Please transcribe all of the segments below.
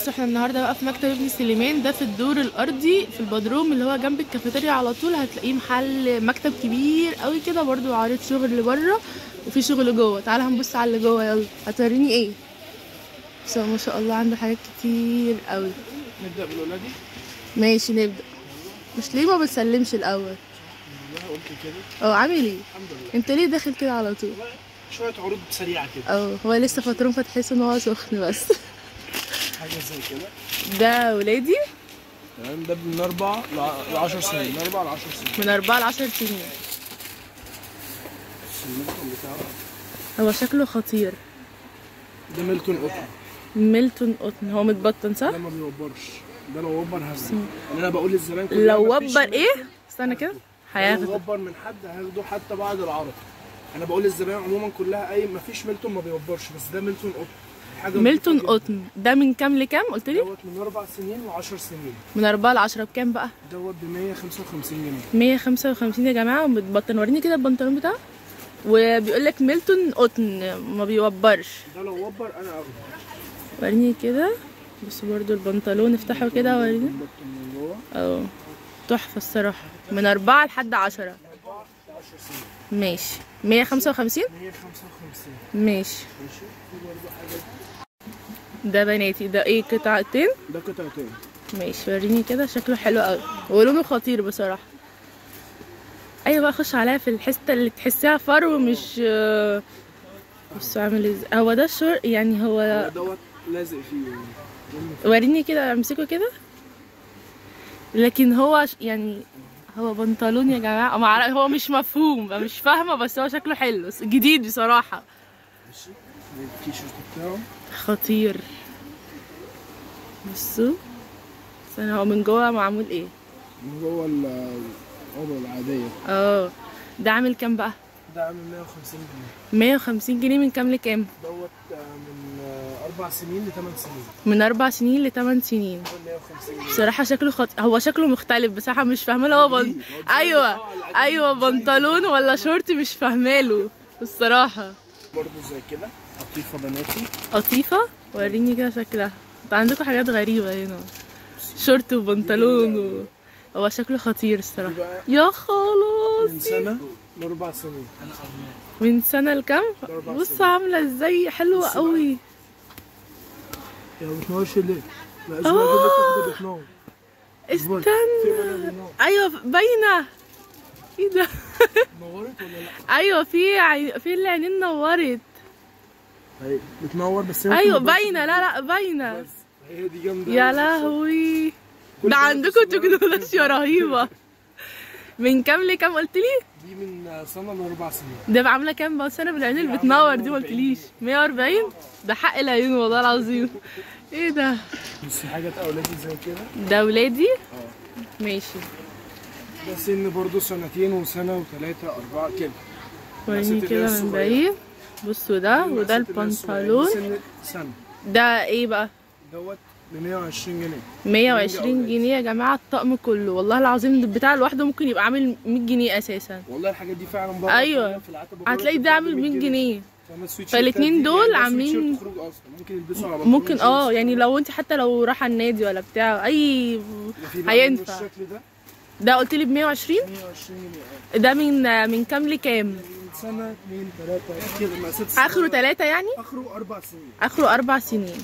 بصوا احنا النهارده بقى في مكتب ابن سليمان ده في الدور الارضي في البدروم اللي هو جنب الكافيتيريا على طول هتلاقيه محل مكتب كبير قوي كده برضو عارض شغل بره وفي شغل جوه تعالى هنبص على اللي جوه يلا هتوريني ايه بس هو ما شاء الله عنده حاجات كتير قوي نبدا بالولادي ماشي نبدا مش ليه ما بتسلمش الاول والله قلت كده اه عامل ايه الحمد لله انت ليه داخل كده على طول شويه عروض سريعه كده اه هو لسه فاترون فتحس ان هو سخن بس حاجه زي كده ده ولادي تمام ده من اربع ل 10 سنين من اربع ل 10 سنين من أربعة لعشر سنين الميلتون بتاعه هو شكله خطير ده ميلتون قطن ميلتون قطن هو متبطن صح؟ ده ما بيوبرش ده لو وبر هزن يعني انا بقول للزبائن كلها لو مفيش وبر ميلتون. ايه؟ استنى كده لو هياخده وبر من حد هياخده حتى بعد العرض انا بقول للزبائن عموما كلها اي مفيش ميلتون ما بيوبرش بس ده ميلتون قطن حاجه ميلتون نضيفة جدا. قطن ده من كام لكام قلت لي؟ دوت من اربع سنين و10 سنين من أربعة لعشرة بكام بقى؟ دوت ب 155 جنيه 155 يا جماعة ومتبطن وريني كده البنطلون بتاعه وبيقول لك ميلتون قطن ما بيوبرش ده لو وبر انا اخده وريني كده بس برضو البنطلون افتحه كده وريني مبطن من جوه اه تحفة الصراحة من أربعة لحد عشرة 10 سنين ماشي 155 155 ماشي ماشي في برضه حاجه ده بناتي ده ايه قطعتين ده قطعتين ماشي وريني كده شكله حلو قوي ولونه خطير بصراحة ايوه بقى خش عليها في الحتة اللي تحسيها فرو مش آه، بص عامل ازاي هو ده الشور يعني هو هو دوت لازق فيه يعني. وريني كده امسكه كده لكن هو ش- يعني هو بنطلون يا جماعة ما أعرف- هو مش مفهوم أنا مش فاهمة بس هو شكله حلو جديد بصراحة ماشي ده التيشيرت بتاعه خطير بصوا استنى هو من جوه معمول ايه من جوه الأوضة العادية اه ده عامل كام بقى ده عامل 150 جنيه 150 جنيه من كام لكام دوت آه، من آه، أربع سنين لثمان سنين من اربع سنين لثمان سنين ده 150 جنيه بصراحة شكله خط... هو شكله مختلف بصراحة مش فاهمة له هو بن... جديد. هو جديد. ايوه آه، العجيب ايوه ديزاين بنطلون ولا شورت مش فاهماله الصراحة برضه زي كده قطيفة بناتي قطيفة وريني كده شكلها انت عندكم حاجات غريبة هنا شورت وبنطلون و... هو شكله خطير الصراحة دي بقى يا من خلاص سنة لأربع سنين من سنة لكام لأربع بص سنين. عاملة ازاي حلوة بص بقى. قوي يا ما بتنورش ليه؟ لا اسمها اجيب لك واحدة بتنور استنى في بنات بتنور ايوه باينة ايه ده نورت ولا لا؟ ايوه في عي... في اللي عينين نورت هي بتنور بس هي ايوه ما تنورش باينة لا لا باينة بس هي دي جامدة يا أوي. لهوي كل ده بنات عندكم بتسمعها. تكنولوجيا رهيبة من كام لكام قلت لي دي من سنة لأربع سنين ده عامله كام بقى سنه بالعين اللي بتنور دي ما قلتليش 140 ده حق العيون والله العظيم ايه ده بس حاجات أولادي زي كده ده ولادي اه ماشي ده سن برضه سنتين وسنة وثلاثة أربعة كده وريني مقاسات كده اللي هي من الصغيرة. بعيد بصوا ده دي وده مقاسات اللي هي الصغيرة. البنطلون دي سن سنة ده ايه بقى دوت ب 120 جنيه 120 جنيه يا جماعه الطقم كله والله العظيم بتاع لوحده ممكن يبقى عامل 100 جنيه اساسا والله الحاجات دي فعلا بره أيوة. في العتبة هتلاقي ده عامل 100 جنيه فأنا السويت فالاتنين شيرتات دي دول يعني ده عاملين- سويت شيرت خروج أصلا ممكن يلبسوا على بنطلون ممكن اه جينز. يعني لو انت حتى لو رايحه النادي ولا بتاع اي وفي بقى هينفع. منه الشكل ده ده قلت لي ب 120 120 جنيه اه ده من من كام لكام من سنة اثنين ثلاثة كده مقاسات اخره ثلاثة يعني آخره أربع سنين اخره اربع سنين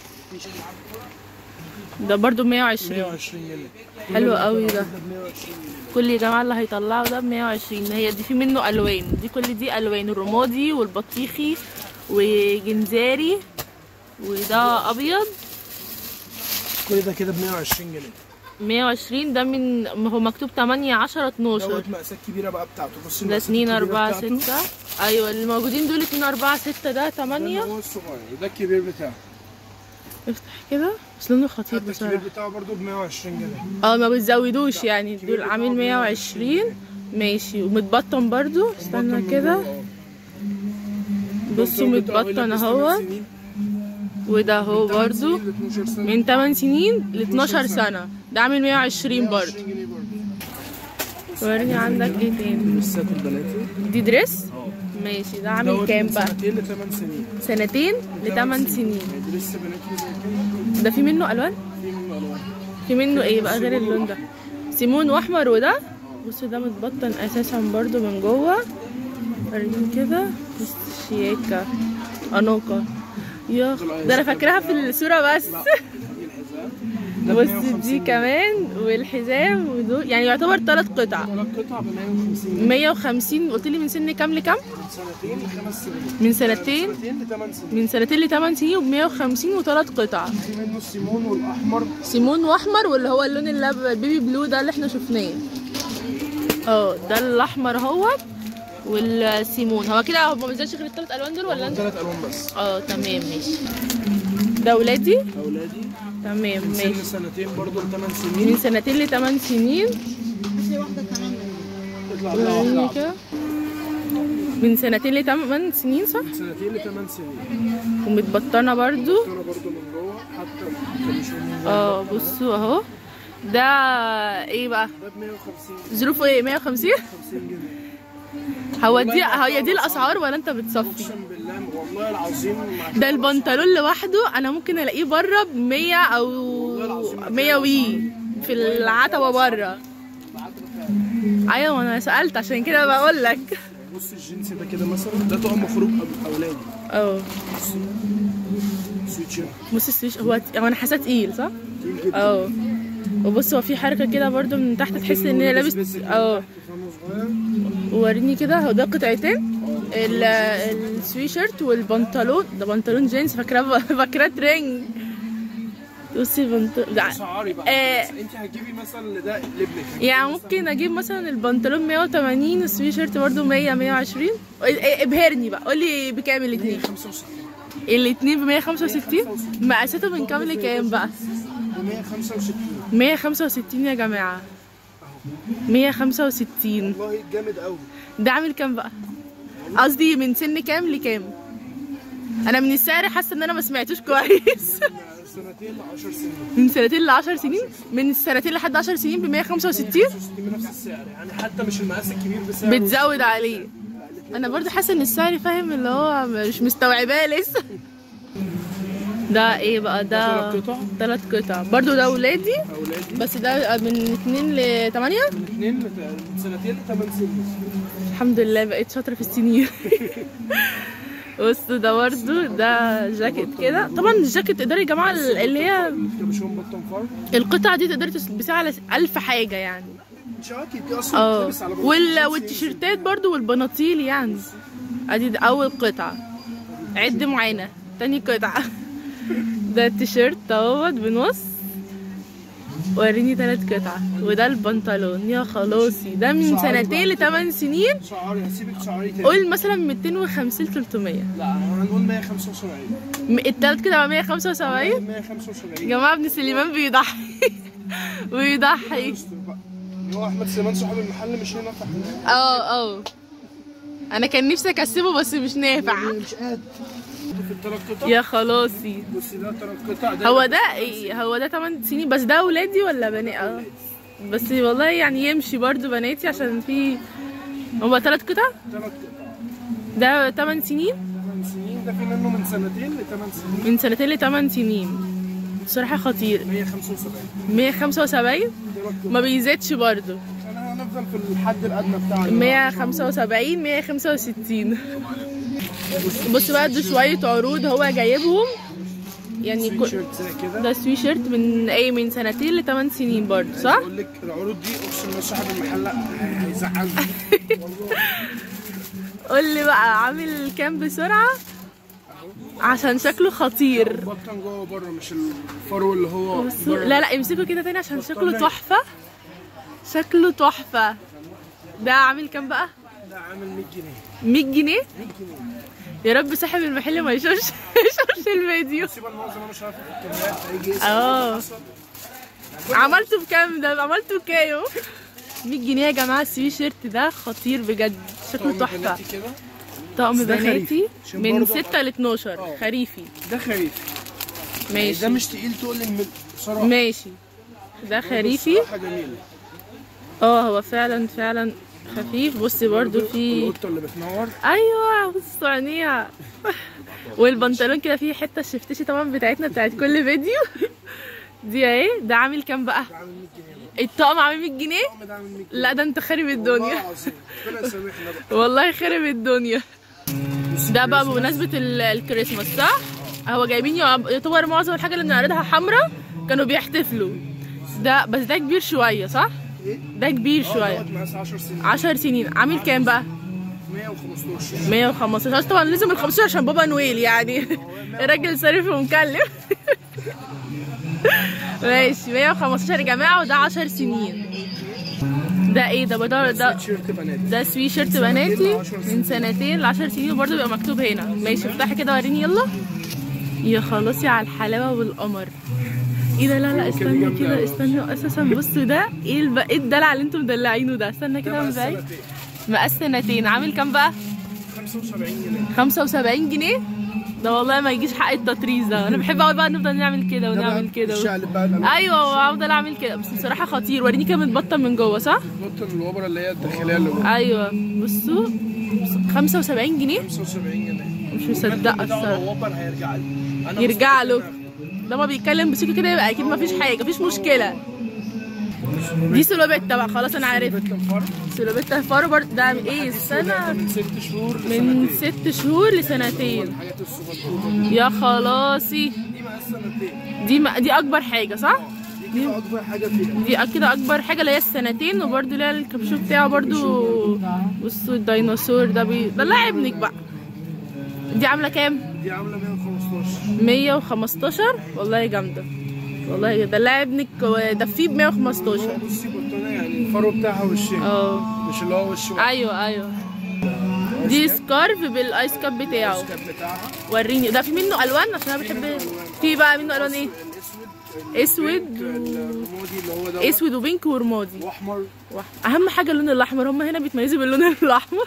ده برضو 120 120 جنيه حلو قوي ده ده ب 120 جنيه كل يا جماعه اللي هيطلعوا ده ب 120 هي دي في منه الوان دي كل دي الوان الرمادي والبطيخي وجنزاري وده ابيض كل ده كده ب 120 جنيه 120 ده من هو مكتوب 8 10 12 دوت مقاسات كبيرة بقى بتاعته بص ده المقاسات 2 الكبيرة 4 بتاعته. 6 ايوه اللي موجودين دول 2 4 6 ده ده 8 اللي هو الصغير وده الكبير بتاعه افتح كده بس لونه خطير حتى الكبير بصراحه بتاعه برضه ب 120 جنيه اه ما بتزودوش يعني الكبير دول بتاعه عامل ب 120 ماشي ومتبطن برضو مبطن استنى من كده جوه، اه. بصوا البنطلون بتاعه متبطن يلبس اهو 8 سنين، وده اهو من 8 برضو سنين ل 12 سنة من 8 سنين ل 12 سنة. سنة ده عامل 120 برضو 120 جنيه برضه وريني عندك ايه تاني لسات البناتي دي دريس اه ماشي ده عامل دوت كام من بقى سنتين ل 8 سنين سنتين ل 8 سنين دريس بناتي زي كده ده في منه الوان في منه ايه بقى غير اللون ده سيمون واحمر وده بص ده متبطن اساسا برضو من جوه وريني كده بص شياكه انوقه يا ده انا فاكراها في الصوره بس دي الحزام ده ب بص 150 دي كمان والحزام ودول يعني يعتبر ثلاث قطع ثلاث قطع ب 150 150 قلت لي من سن كام لكام من سنتين لخمس سنين من سنتين سنتين لثمان سنين من سنتين لثمان سنين وب 150 وثلاث قطع في منه السيمون والاحمر سيمون واحمر واللي هو اللون اللب- البيبي بلو ده اللي احنا شفناه اه ده الاحمر اهوت والسيمون هو كده هو ما بينزلش غير الثلاث الوان دول ولا انت ثلاث الوان بس اه تمام ماشي ده ولادي اولادي تمام من سن ماشي سنتين برضه لثمان من سنين سنتين لثمان سنين يطلع لها وريني واحده كده من سنتين لثمان سنين صح من سنتين لثمان سنين ومتبطنه برضو ترى برضه من جوه حتى الكابيشون اه بصوا اهو ده ايه بقى ده ب 150 ظروفه ايه 150 50 جنيه هو دي هي دي الاسعار ولا انت بتصفي اقسم بالله والله العظيم مع ده البنطلون لوحده انا ممكن الاقيه بره ب 100 او 100 وي في العتبه بره ايوه انا سالت عشان كده بقول لك بص الجنس ده كده مثلا ده طقم خروج أب- اولادي اه سويت شيرت بص السويش هو هو انا حاساه تقيل صح تقيل جدا اه وبص هو في حركه كده برضو من تحت تحس ان هي لابس اه فانه صغير وريني كده هو ده قطعتين ال- السويشرت والبنطلون ده بنطلون جينز فاكراه فاكراه ترنج بصي البنطلون ده اسعاري بقى آه. بس انت هتجيبي مثلا لده لابنك يعني ممكن اجيب مثلا البنطلون 180 السويشرت برضو 100 120 إيه، ابهرني بقى قولي بكام الاثنين 65 الاثنين ب 165 مقاساته من كام لكام بقى ب 165 165 يا جماعه 165 والله جامد قوي ده عامل كام بقى قصدي من سن كام لكام انا من السعر حاسه ان انا ما سمعتوش كويس سنتين ل 10 سنين من سنتين ل 10 سنين من السنتين لحد 10 سنين ب 165 65 بنفس السعر يعني حتى مش المقاس الكبير بسعر بتزود عليه انا برضو حاسه ان السعر فاهم اللي هو مش مستوعباه لسه ده ايه بقى ده تلات قطع. ثلاث قطع برضو ده ولادي اولادي بس ده من 2 ل 8 من اثنين لت- من سنتين لثمان سنين الحمد لله بقيت شاطره في السنين بصوا ده برضو ده جاكيت كده طبعا الجاكيت تقدري يا جماعه اللي هي الكابيشون بطن فرد القطعه دي تقدري تلبسيها على ألف حاجه يعني شواكي دي اصلا اه بتلبس على بطن وال... جنسي. والتيشيرتات برضو والبناطيل يعني ادي ده اول قطعه عد معانا تاني قطعه ده التيشيرت اهوت بنص وريني تلات قطع وده البنطلون يا خلاصي ده من شعري سنتين بقى. لثمان سنين شعري هسيبك شعري تاني قول مثلا 250 ل 300 لا هنقول 175 م- التلات كده 175 175 يا جماعه ابن سليمان بيضحي بيضحي يستر بقى. هو احمد سليمان صاحب المحل مش هنا فاحنا اه اه انا كان نفسي اكسبه بس مش نافع مش قادر في الثلاث قطع يا خلاصي بصي ده ثلاث قطع ده هو ده ايه هو ده 8 سنين بس ده ولادي ولا بنات اه بس والله يعني يمشي برضو بناتي عشان في هو ثلاث قطع ثلاث قطع ده 8 سنين 8 سنين ده في منه من سنتين ل 8 سنين من سنتين ل 8 سنين بصراحة خطير 175 175 ثلاث ما قطع بيزيدش برضو انا هنفضل في الحد الادنى بتاعنا 175 165 بص بقى ده شوية عروض هو جايبهم يعني سويت كل شيرت زي كده ده سوي شيرت من ايه من سنتين لثمان سنين برضه صح؟ بقول لك العروض دي اقسم بالله صاحب المحل لا هيزعلني والله قول لي بقى عامل كام بسرعة عشان شكله خطير بطن جوه بره مش الفرو اللي هو بص بره. لا لا امسكه كده تاني عشان شكله تحفة شكله تحفة ده عامل كام بقى؟ ده عامل 100 جنيه 100 جنيه 100 جنيه يا رب صاحب المحل ما يشوفش يشوفش الفيديو سيب المعظم انا مش عارف الكاميرات هيجي اسمه اه. حصل. عملته بكام ده عملته بكام 100 جنيه يا جماعه السوي شيرت ده خطير بجد شكله طقم تحفه بناتي كده طقم بس ده بناتي خريفي. عشان من برضه- 6 ل 12 اه. خريفي ده خريف ماشي ده مش تقيل تقول لي الم- بصراحه ماشي ده خريفي بصراحه جميل اه هو فعلا فعلا خفيف بصي برضو في القطه اللي بتنور ايوه بصوا عينيها والبنطلون كده فيه حته الشفتشي طبعا بتاعتنا بتاعت كل فيديو دي اهي ده عامل كام بقى ده عامل 100 جنيه بقى. الطقم عامل 100 جنيه الطقم ده عامل 100 جنيه لا ده انت خارب والله الدنيا العظيم ربنا يسامحنا بقى والله خارب الدنيا بص ده بقى الكريسماس. بمناسبة ال- الكريسماس صح؟ هو جايبين يعب- يعتبر معظم الحاجة اللي بنعرضها حمرا كانوا بيحتفلوا ده بس ده كبير شوية صح؟ ايه؟ ده كبير اه شوية دوت مقاس 10 سنين عشر سنين عامل كام بقى؟ 115 115 بس طبعا لازم ال 15 عشان بابا نويل يعني الراجل صارف ومكلف ماشي 115 يا جماعة وده 10 سنين ده ايه ده ده ده تيشيرت بنات ده سوي شيرت بناتي من سنتين ل 10 سنين وبرضه بيبقى مكتوب هنا ماشي افتحي كده وريني يلا يا خلاصي على الحلاوه والقمر ايه ده لا لا استنى كده استنى اساسا بصوا ده ايه الب... ايه الدلع اللي انتم مدلعينه ده استنى كده من بعيد مقاس سنتين عامل كام بقى 75 جنيه 75 جنيه ده والله ما يجيش حق التطريز ده انا بحب قوي بقى نفضل نعمل كده ونعمل كده و... الشقلب بقى الأمام. ايوه وافضل اعمل كده بس بصراحه خطير وريني كده متبطن من جوه صح نقطة الوبرة اللي هي الداخلية اللي جوه ايوه بصوا 75 جنيه 75 جنيه مش مصدقه الصراحه الوبر هيرجع لي أنا يرجع مستني له لما بيتكلم بسيكو كده يبقى اكيد مفيش حاجه مفيش مشكله دي سلوبيتا بقى خلاص انا عارف بيت الفرد سلوبيتا الفار برضه ده من ايه السنه من ست شهور من لسنتين. ست شهور لسنتين الحاجات الصغنطوطة يا خلاصي دي مقاس سنتين دي م- دي اكبر حاجه صح دي كده أكبر حاجة فيها دي كده اكبر حاجه اللي هي السنتين وبرده اللي هي الكابشو بتاعه برده بصوا الديناصور ده بي... ده لا ابنك بقى دي عامله كام دي عاملة 115 115 والله جامده والله ده لا ابنك دفيه ب 115 بصي بطانية يعني الفرو بتاعها وشين اه مش اللي هو وش واحد. ايوه ايوه دي سكارف بالايس كاب بتاعه السكاب بتاعها وريني ده في منه الوان عشان انا بحب في بقى منه الوان ايه الاسود اسود الرمادي اللي هو ده اسود وبينك ورمادي واحمر واحد. اهم حاجه اللون الاحمر هم هنا بيتميزوا باللون الاحمر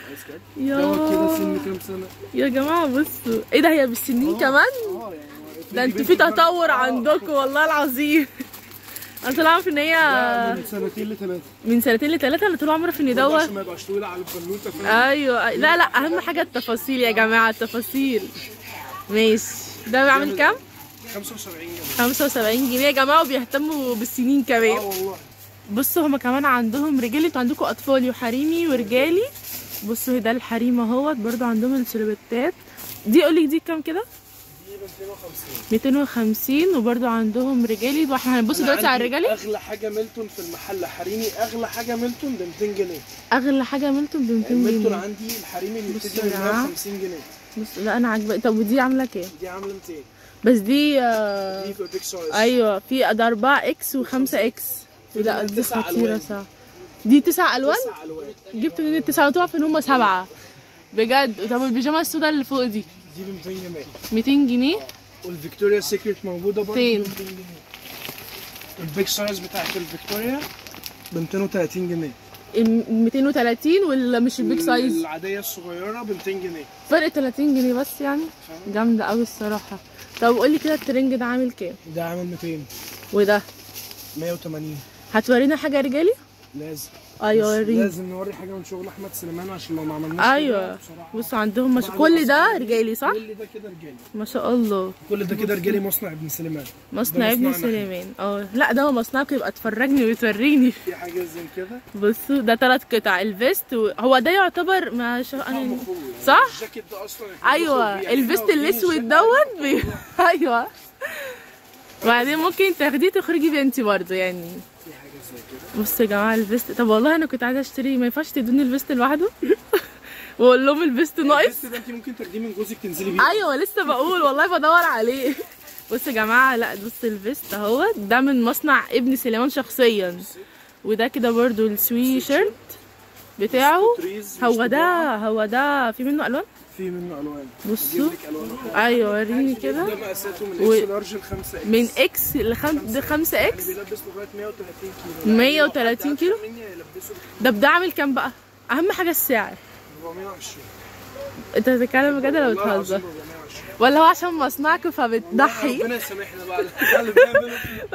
دوت كده يا سن كام سنة يا جماعه بصوا ايه ده هي بالسنين كمان اه يعني ده انتوا في تطور عندكم والله العظيم انا طول عارف ان هي من سنتين لثلاثة من سنتين لثلاثه انا طول عمري في ان برضه دوت عشان ما يبقاش طويل على البنوتة فاهم ايوه لا لا اهم حاجه التفاصيل يا جماعه التفاصيل ماشي ده بيعمل كام 75 جنيه 75 جنيه يا جماعه وبيهتموا بالسنين كمان اه والله بصوا هما كمان عندهم رجالي انتوا عندكم اطفالي وحريمي ورجالي بصوا ده الحريم اهوت برضو عندهم السلوبتات دي قولي دي كام كده دي ب 250 250 وبرضو عندهم رجالي واحنا هنبص أنا دلوقتي على عندي الرجالي اغلى حاجة ميلتون في المحل حريمي اغلى حاجة ميلتون ب 200 جنيه اغلى حاجه ميلتون ب 200 الميلتون جنيه عندي الحريمي اللي بصوا بتدي يا من جماعة. 150 جنيه بص لا انا عاجبه طب ودي عامله كام دي عاملة 200 بس دي آه دي في بيك سايز ايوه في ده 4 اكس و5 اكس لا دي تسع خطيره ألوان. صح دي تسع الوان تسع الوان جبت منين التسعه تعرف ان هم سبعه بجد طب البيجامه السوداء اللي فوق دي دي ب 200 جنيه 200 جنيه والفيكتوريا سيكريت موجودة برضه فين؟ ب 200 جنيه البيك سايز بتاعت الفيكتوريا ب 230 جنيه ال 230 ولا مش البيج سايز العادية الصغيرة ب 200 جنيه فرق 30 جنيه بس يعني جامده قوي الصراحه طب قولي كده الترنج ده عامل كام ده عامل 200 وده 180 هتورينا حاجه رجالي لازم ايوه بس وريني لازم نوري حاجة من شغل أحمد سليمان عشان لو ما عملناش كده ايوه بصراحة بصوا عندهم مش... كل ده رجالي صح كل ده كده رجالي ما شاء الله كل ده كده رجالي مصنع ابن سليمان مصنع ده ابن مصنعنا. سليمان اه لا ده هو مصنعك يبقى تفرجني وتوريني في حاجة زي كده بصوا ده ثلاث قطع الفيست و... هو ده يعتبر ما شاء انا مخروج. صح الجاكيت ده أصلا ايوه الفيست الاسود دوت بي... ايوه وبعدين ممكن تاخديه تخرجي بيه انت برضه يعني في حاجة زي كده بصوا يا جماعه الفيست طب والله انا كنت عايزه اشتري ما ينفعش تدوني الفيست لوحده واقول لهم الفيست ناقص الفيست ده انت ممكن تاخديه من جوزك تنزلي بيه ايوه لسه بقول والله بدور عليه بصوا يا جماعه لا بص الفيست اهو ده من مصنع ابن سليمان شخصيا وده كده برضو السوي شيرت بتاعه تريز هو ده هو ده في منه الوان في منه الوان بصوا أجيب لك ألوان أخرى. ايوه وريني كده ده مقاساته من و- اكس لارج ل 5 اكس من اكس ل 5 اكس بيلبس لغايه 130 كيلو 130 كيلو؟ مني يلبسه ده ده عامل كام بقى اهم حاجه السعر 420 انت بتتكلم بجد ولا والله العظيم بتهزر 420 ولا هو عشان مصنعك فبتضحي ربنا يسامحنا بقى على اللي بنعمله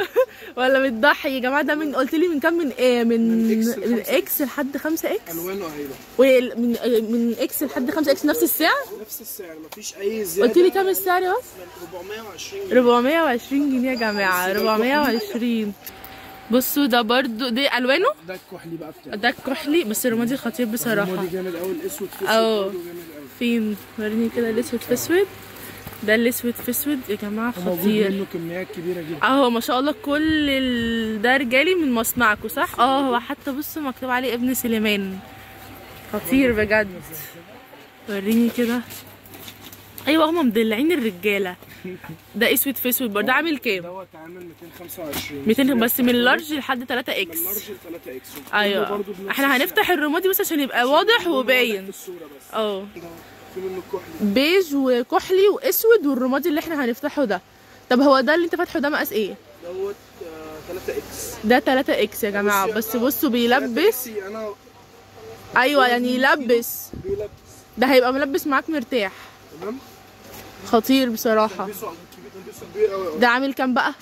ولا بتضحي يا جماعه ده من قلت لي من كام من ايه من من إكس من لخمسة اكس لحد 5 اكس الوانه اهي بقى ومن من اكس لحد 5 اكس نفس السعر نفس السعر مفيش اي زياده قلت لي كام السعر بس 420 جنيه 420 جنيه يا جماعه بس ده 420 بصوا ده برضو دي الوانه ده الكحلي بقى بتاعه ده الكحلي بس الرمادي خطير بصراحه الماضي جامد قوي الاسود في أه. اسود برضه جامد قوي فين وريني كده الاسود في اسود ده الاسود في اسود يا جماعه موجود خطير منه كميات كبيره جدا اهو ما شاء الله كل ال... ده رجالي من مصنعكم صح اه هو حتى بصوا مكتوب عليه ابن سليمان خطير بجد وريني كده ايوه هما مدلعين الرجاله ده اسود في اسود برضه عامل كام دوت عامل 225 200 بس من اللارج لحد 3 اكس من لارج ل 3 اكس ايوه احنا هنفتح الرمادي بس عشان يبقى واضح وباين الصوره بس اه ده في منه الكحلي بيج وكحلي واسود والرمادي اللي احنا هنفتحه ده طب هو ده اللي انت فاتحه ده مقاس ايه دوت 3 اكس ده 3 اكس يا جماعه بس بصوا بيلبس انا ايوه يعني يلبس بيلبس ده هيبقى ملبس معاك مرتاح تمام خطير بصراحه تلبسه كبير تلبسه كبير قوي ده عامل كام بقى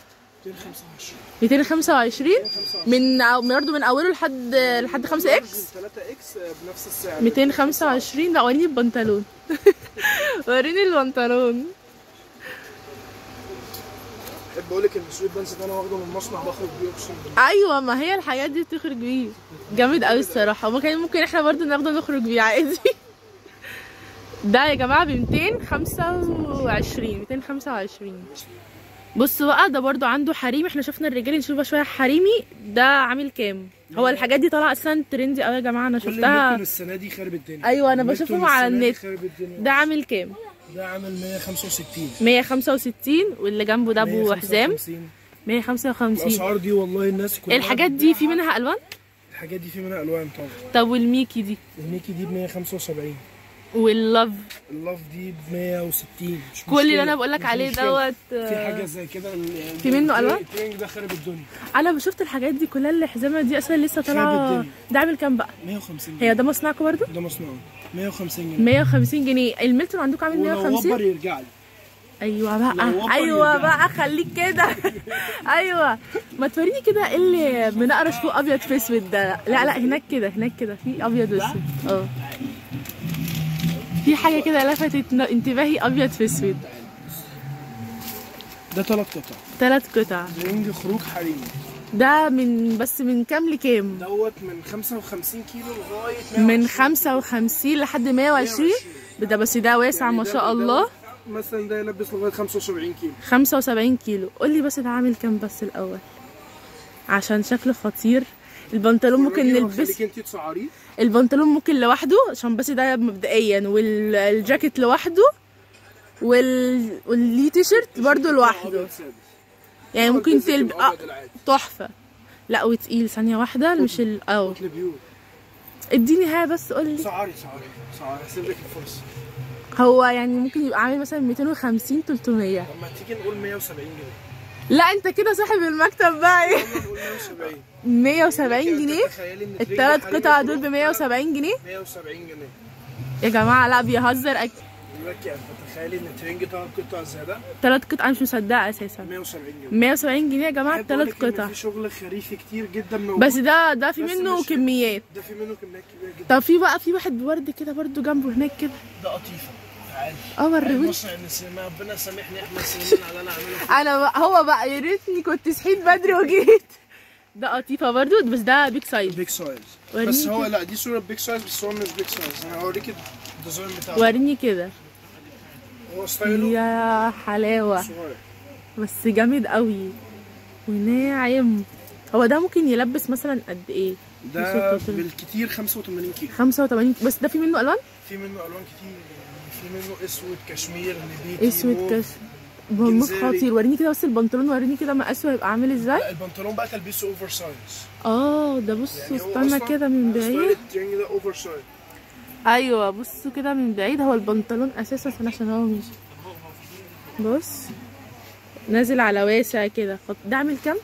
225 225 من أو- برضه من اوله لحد لحد 5 اكس 3 اكس بنفس السعر 225 لا وريني البنطلون وريني البنطلون بحب اقول لك ان السويت بانس ده انا واخده من مصنع بخرج بيه اقسم بالله ايوه ما هي الحاجات دي بتخرج بيه جامد قوي الصراحه وممكن ممكن احنا برضه ناخده نخرج بيه عادي ده يا جماعه ب 225 225 بصوا بقى ده برضو عنده حريمي احنا شفنا الرجالي نشوف بقى شويه حريمي ده عامل كام هو الحاجات دي طالعه اصلا ترندي قوي يا جماعه انا كل شفتها الميلتون السنه دي خارب الدنيا أيوة، أنا الميلتون بشوفهم على السنة دي النت. خارب الدنيا ده عامل كام ده عامل 165 165 واللي جنبه ده ابو حزام 155. 155 الاسعار دي والله الناس كلها الحاجات دي في منها الوان الحاجات دي في منها الوان طبعا طب والميكي دي الميكي دي ب 175 واللاف اللاف دي ب 160 مش كل اللي مشكلة. انا بقولك مش عليه مشكلة. دوت في آه، حاجه زي كده ال- في منه الترينج- ألوان؟ الترينج ده خارب الدنيا انا شفت الحاجات دي كلها الحزامه دي اصلا لسه طالعه الدنيا. ده عامل كام بقى 150 هي ده مصنعكم برضو ده مصنوع 150 جنيه 150 جنيه الميلتون عندكم عامل ولو 150 وبر يرجع لي ايوه لو بقى وفر ايوه يرجع. بقى خليك كده ايوه ما توريني كده ايه اللي منقرش فوق ابيض في اسود ده لا لا هناك كده هناك كده في ابيض واسود اه في حاجه كده لفتت ن- انتباهي ابيض في اسود ده ثلاث قطع ثلاث قطع ترينج خروج حريمي ده من بس من كام لكام دوت من 55 كيلو لغايه من 120. 55 لحد 120 ده بس ده واسع يعني ما ده- شاء ده الله مثلا ده يلبس لغايه 75 كيلو 75 كيلو قول لي بس ده عامل كام بس الاول عشان شكله خطير البنطلون ممكن والراجل نلبس هخليك انت تصعريه البنطلون ممكن لوحده عشان بس ده مبدئيا والجاكيت لوحده وال واللي تيشيرت برضو لوحده أبيض سادس. يعني ممكن البيزك تلب اه الأبيض العادي. تحفه لا وتقيل ثانيه واحده مش ال اه قطن بيور اديني ها بس قول لي سعري سعري سعري هسيب لك الفرصه هو يعني ممكن يبقى عامل مثلا 250 300 لما تيجي نقول 170 جنيه لا انت كده صاحب المكتب بقى ايه يلا نقول 170 170 لكن جنيه تخيلي إن ترينج الثلاث حريمي قطع دول خروج ب 170 جنيه 170 جنيه يا جماعه لا بيهزر أك... دلوقتي انت تخيلي ان ترينج ثلاث قطع زي ده ثلاث قطع أنا مش مصدقه اساسا 170 جنيه 170 جنيه يا جماعه أحب أقول ثلاث لك إن قطع في شغل خريفي كتير جدا موجود بس ده ده في بس منه مش- كميات ده في منه كميات كبيره جدا طب في بقى في واحد ورد كده برضو جنبه هناك كده ده قطيفه تعالي اه وريهولي بص ان سليمان ربنا سامحني احمد سليمان على اللي انا عامله انا بقى هو بقى يا ريتني كنت صحيت بدري وجيت ده قطيفه برضو بس ده بيج سايز بيج سايز وريني بس هو كده. لا دي صوره بيج سايز بس هو مش بيج سايز انا هوريك الديزاين بتاعه وريني كده هو ستايله يا حلاوه صغير بس جامد قوي وناعم هو ده ممكن يلبس مثلا قد ايه ده 85. بالكتير 85 كيلو 85 بس ده في منه الوان في منه الوان كتير يعني في منه اسود كشمير نبيتي اسود موف. كاش بموت جنزيري. خطير وريني كده بس البنطلون وريني كده مقاسه هيبقى عامل ازاي لا البنطلون بقى تلبسه اوفر سايز اه ده بصوا يعني هو استنى أصلاً كده من ستايل بعيد الترينج ده اوفر سايز ايوه بصوا كده من بعيد هو البنطلون اساسا عشان- عشان هو مش بص نازل على واسع كده خط- ده عامل كام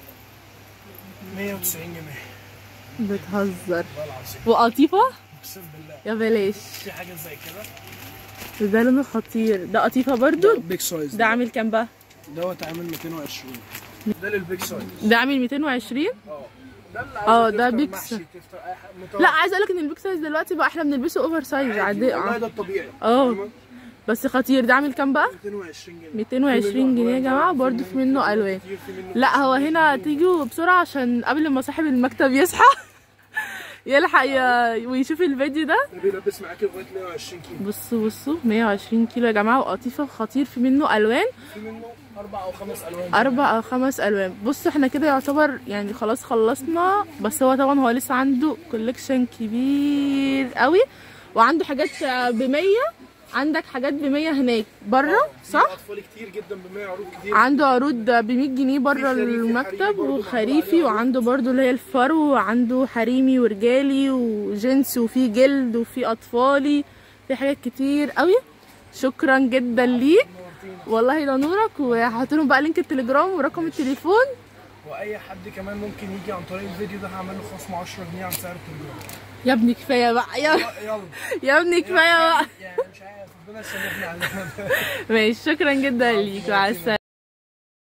190 جنيه بتهزر والله العظيم وقطيفه اقسم بالله يا بلاش في حاجه زي كده ده لونه خطير ده قطيفه برضو بيج سايز ده عامل كام بقى دوت عامل 220 ده للبيج سايز ده عامل 220 اه ده اللي اه، عايزة ده تفطر بيج محشي، سايز. تفطر اي حاجه متوقع. لا عايز اقول لك ان البيك سايز دلوقتي بقى احنا بنلبسه اوفر سايز عادي، عادي والله اه ده الطبيعي اه. تمام؟ بس خطير ده عامل كام بقى 220 جنيه 220 جنيه يا جماعه برضو في منه الوان كتير، في منه لا هو هنا تيجوا بسرعه عشان قبل ما صاحب المكتب يصحى يلحق ي- ويشوف الفيديو ده ده بيلبس معاك لغايه 120 كيلو بصوا بصوا 120 كيلو يا جماعه وقطيفه خطير في منه الوان في منه اربع او خمس الوان اربع او خمس الوان بصوا احنا كده يعتبر يعني خلاص خلصنا بس هو طبعا هو لسه عنده كوليكشن كبير قوي وعنده حاجات ب 100 عندك حاجات ب 100 هناك بره صح اطفال كتير جدا ب 100 عروض كتير عنده عروض ب 100 جنيه بره خريفي، حريمي المكتب برضو معمول وخريفي عليه وعنده برضو اللي هي الفرو وعنده حريمي ورجالي وجنس وفي جلد وفي اطفالي في حاجات كتير قوي شكرا جدا ليك والله ده نورك وهحط لهم بقى لينك التليجرام ورقم التليفون واي حد كمان ممكن يجي عن طريق الفيديو ده هعمل له خصم 10 جنيه عن سعر التليجرام يا ابني كفايه بقى يا, يلا يا ابني كفايه بقى يعني مش عارف ربنا يسامحنا على ماشي شكرا جدا ليك مع السلامه